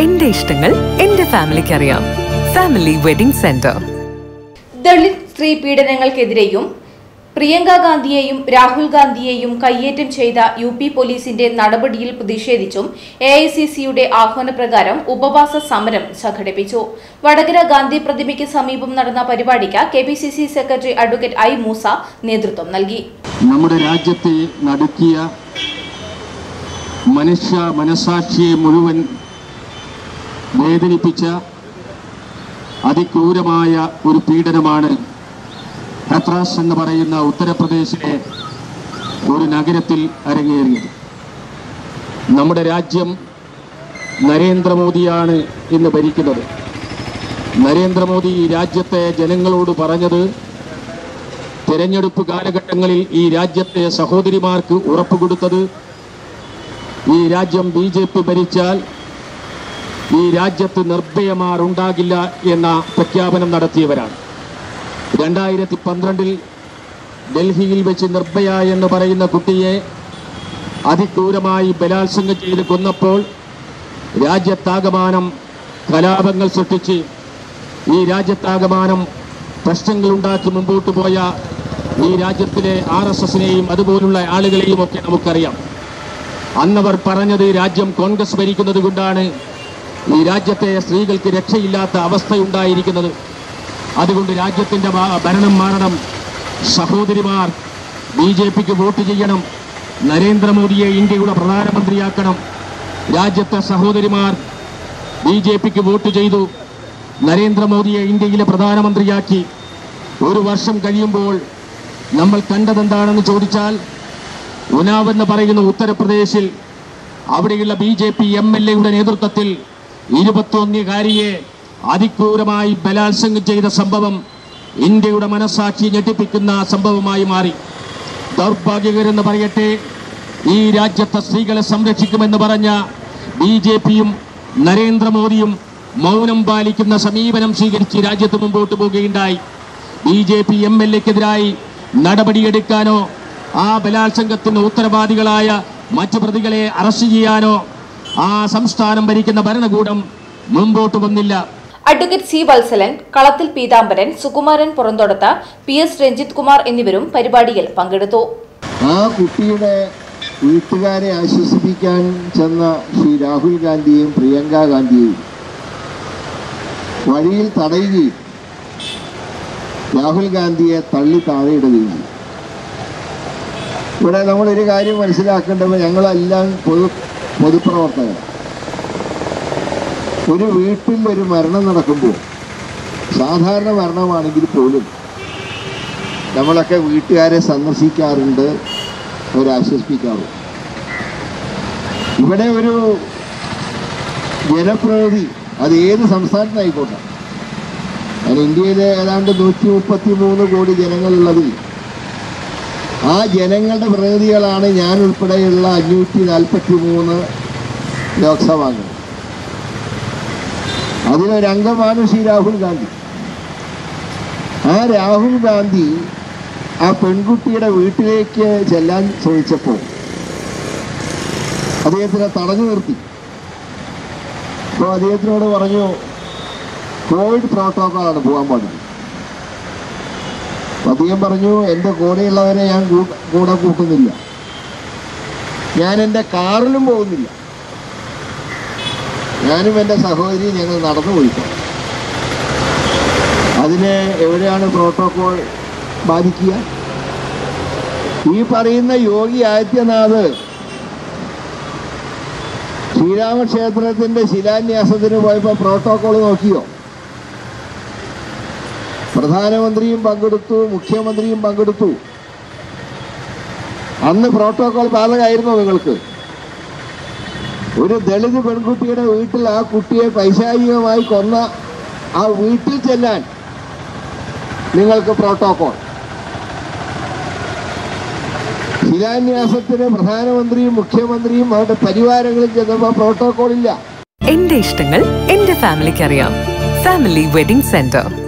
എന്റെ ഇഷ്ടങ്ങൾ എന്റെ ഫാമിലിക്ക് അറിയാം ഫാമിലി വെഡിംഗ് സെന്റർ ദളിത് സ്ത്രീ പീഡനങ്ങൾക്കെതിരെയും പ്രിയങ്ക ഗാന്ധിയെയും രാഹുൽ ഗാന്ധിയെയും കയ്യേറ്റം ചെയ്ത യു പി പോലീസിന്റെ നടപടിയിൽ പ്രതിഷേധിച്ചും എ ഐ സി സിയുടെ ആഹ്വാനപ്രകാരം ഉപവാസ സമരം സംഘടിപ്പിച്ചു വടകര ഗാന്ധി പ്രതിമയ്ക്ക് സമീപം നടന്ന പരിപാടിക്ക് K P C C secretary advocate I Moosa നേതൃത്വം നൽകി നമ്മുടെ രാജ്യത്തെ നടുക്കിയ മനുഷ്യ മനസാക്ഷിയെ മുഴുവൻ വേദനിപ്പിച്ച അതിക്രൂരമായ ഒരു പീഡനമാണ് ഹത്രാസ് എന്ന് പറയുന്ന ഉത്തർപ്രദേശിലെ ഒരു നഗരത്തിൽ അരങ്ങേറിയത് നമ്മുടെ രാജ്യം നരേന്ദ്രമോദിയാണ് ഇന്ന് ഭരിക്കുന്നത് നരേന്ദ്രമോദി ഈ രാജ്യത്തെ ജനങ്ങളോട് പറഞ്ഞത് തെരഞ്ഞെടുപ്പ് കാലഘട്ടങ്ങളിൽ ഈ രാജ്യത്തെ സഹോദരിമാർക്ക് ഉറപ്പ് കൊടുത്തത് ഈ രാജ്യം ബി ജെ പി ഭരിച്ചാൽ ഈ രാജ്യത്ത് നിർഭയമാർ ഉണ്ടാകില്ല എന്ന പ്രഖ്യാപനം നടത്തിയവരാണ് രണ്ടായിരത്തി പന്ത്രണ്ടിൽ ഡൽഹിയിൽ വെച്ച് നിർഭയ എന്ന് പറയുന്ന കുട്ടിയെ അതിക്രൂരമായി ബലാത്സംഗം ചെയ്ത് കൊന്നപ്പോൾ രാജ്യത്താകമാനം കലാപങ്ങൾ സൃഷ്ടിച്ച് ഈ രാജ്യത്താകമാനം പ്രശ്നങ്ങൾ ഉണ്ടാക്കി മുമ്പോട്ട് പോയ ഈ രാജ്യത്തിലെ ആർ എസ് എസിനെയും അതുപോലുള്ള ആളുകളെയും ഒക്കെ നമുക്കറിയാം അന്നവർ പറഞ്ഞത് രാജ്യം കോൺഗ്രസ് ഭരിക്കുന്നത് കൊണ്ടാണ് ഈ രാജ്യത്തെ സ്ത്രീകൾക്ക് രക്ഷയില്ലാത്ത അവസ്ഥയുണ്ടായിരിക്കുന്നത് അതുകൊണ്ട് രാജ്യത്തിന്റെ ഭ- ഭരണം മാറണം സഹോദരിമാർ ബി ജെ പിക്ക് വോട്ട് ചെയ്യണം നരേന്ദ്രമോദിയെ ഇന്ത്യയുടെ പ്രധാനമന്ത്രിയാക്കണം രാജ്യത്തെ സഹോദരിമാർ ബി ജെ പിക്ക് വോട്ട് ചെയ്തു നരേന്ദ്രമോദിയെ ഇന്ത്യയിലെ പ്രധാനമന്ത്രിയാക്കി ഒരു വർഷം കഴിയുമ്പോൾ നമ്മൾ കണ്ടതെന്താണെന്ന് ചോദിച്ചാൽ ഉനാവ് എന്ന് പറയുന്ന ഉത്തർപ്രദേശിൽ അവിടെയുള്ള B J P M L എയുടെ നേതൃത്വത്തിൽ ഇരുപത്തൊന്നുകാരിയെ അതിക്രൂരമായി ബലാത്സംഗം ചെയ്ത സംഭവം ഇന്ത്യയുടെ മനസാക്ഷി ഞെട്ടിപ്പിക്കുന്ന സംഭവമായി മാറി ദൗർഭാഗ്യകരെന്ന് പറയട്ടെ ഈ രാജ്യത്തെ സ്ത്രീകളെ സംരക്ഷിക്കുമെന്ന് പറഞ്ഞ ബി ജെ പിയും നരേന്ദ്രമോദിയും മൗനം പാലിക്കുന്ന സമീപനം സ്വീകരിച്ച് രാജ്യത്ത് മുമ്പോട്ട് പോവുകയുണ്ടായി B J P M L എക്കെതിരായി നടപടിയെടുക്കാനോ ആ ബലാത്സംഗത്തിന് ഉത്തരവാദികളായ മറ്റു പ്രതികളെ അറസ്റ്റ് ചെയ്യാനോ ആ സംസ്ഥാനം ഭരിക്കുന്ന ഭരണകൂടം മുമ്പോട്ട് വന്നില്ല advocate C Vatsalan Kalathil Peethambaran Sukumaran Puranthodath P S Ranjith Kumar എന്നിവരും പരിപാടിയിൽ പങ്കെടുത്തു ആ കുട്ടിയുടെ വീട്ടുകാരെ ആശ്വസിപ്പിക്കാൻ ചെന്ന ശ്രീ രാഹുൽ ഗാന്ധിയെയും പ്രിയങ്ക ഗാന്ധിയെയും വഴിയിൽ തടയുകയും രാഹുൽ ഗാന്ധിയെ തള്ളി താഴെയിടുകയും ചെയ്തു. ഇവിടെ നമ്മളൊരു കാര്യം മനസ്സിലാക്കേണ്ടത് ഞങ്ങളെല്ലാം പൊതു പൊതുപ്രവർത്തകർ ഒരു വീട്ടിൽ ഒരു മരണം നടക്കുമ്പോൾ സാധാരണ മരണമാണെങ്കിൽ പോലും നമ്മളൊക്കെ വീട്ടുകാരെ സന്ദർശിക്കാറുണ്ട് അവരെ ആശ്വസിപ്പിക്കാറുണ്ട് ഇവിടെ ഒരു ജനപ്രതിനിധി അത് ഏത് സംസ്ഥാനത്തായിക്കോട്ടെ കാരണം ഇന്ത്യയിലെ ഏതാണ്ട് നൂറ്റി മുപ്പത്തി മൂന്ന് കോടി ജനങ്ങളുള്ളതിൽ ആ ജനങ്ങളുടെ പ്രതിനിധികളാണ് ഞാൻ ഉൾപ്പെടെയുള്ള അഞ്ഞൂറ്റി നാൽപ്പത്തി മൂന്ന് ലോക്സഭാംഗങ്ങൾ അതിലൊരംഗമാണ് ശ്രീ രാഹുൽ ഗാന്ധി ആ രാഹുൽ ഗാന്ധി ആ പെൺകുട്ടിയുടെ വീട്ടിലേക്ക് ചെല്ലാൻ ശ്രമിച്ചപ്പോൾ അദ്ദേഹത്തിനെ തടഞ്ഞു നിർത്തി അപ്പോൾ അദ്ദേഹത്തിനോട് പറഞ്ഞു കോവിഡ് പ്രോട്ടോക്കോളാണ് പോകാൻ പാടില്ല അപ്പോൾ അദ്ദേഹം പറഞ്ഞു എൻ്റെ കൂടെയുള്ളവരെ ഞാൻ കൂ- കൂടെ കൂട്ടുന്നില്ല ഞാൻ എൻ്റെ കാറിലും പോകുന്നില്ല ഞാനും എൻ്റെ സഹോദരിയും ഞങ്ങൾ നടന്നു പോയിക്കോളാം അതിന് എവിടെയാണ് പ്രോട്ടോകോൾ ബാധിക്കുക ഈ പറയുന്ന യോഗി ആദിത്യനാഥ് ശ്രീരാമക്ഷേത്രത്തിന്റെ ശിലാന്യാസത്തിന് പോയപ്പോൾ പ്രോട്ടോകോൾ നോക്കിയോ പ്രധാനമന്ത്രിയും പങ്കെടുത്തു മുഖ്യമന്ത്രിയും പങ്കെടുത്തു അന്ന് പ്രോട്ടോകോൾ ബാധകമായിരുന്നോ നിങ്ങൾക്ക് ഒരു ദളിത് പെൺകുട്ടിയുടെ വീട്ടിൽ ആ കുട്ടിയെ പൈശാചികമായി കൊന്ന ആ വീട്ടിൽ ചെല്ലാൻ നിങ്ങൾക്ക് പ്രോട്ടോകോൾ ശിലാന്യാസത്തിന് പ്രധാനമന്ത്രിയും മുഖ്യമന്ത്രിയും അവരുടെ പരിവാരങ്ങളും ചെന്നപ്പോൾ പ്രോട്ടോകോൾ ഇല്ല എന്റെ ഇഷ്ടങ്ങൾ എന്റെ ഫാമിലിക്ക് അറിയാം ഫാമിലി വെഡിംഗ് സെന്റർ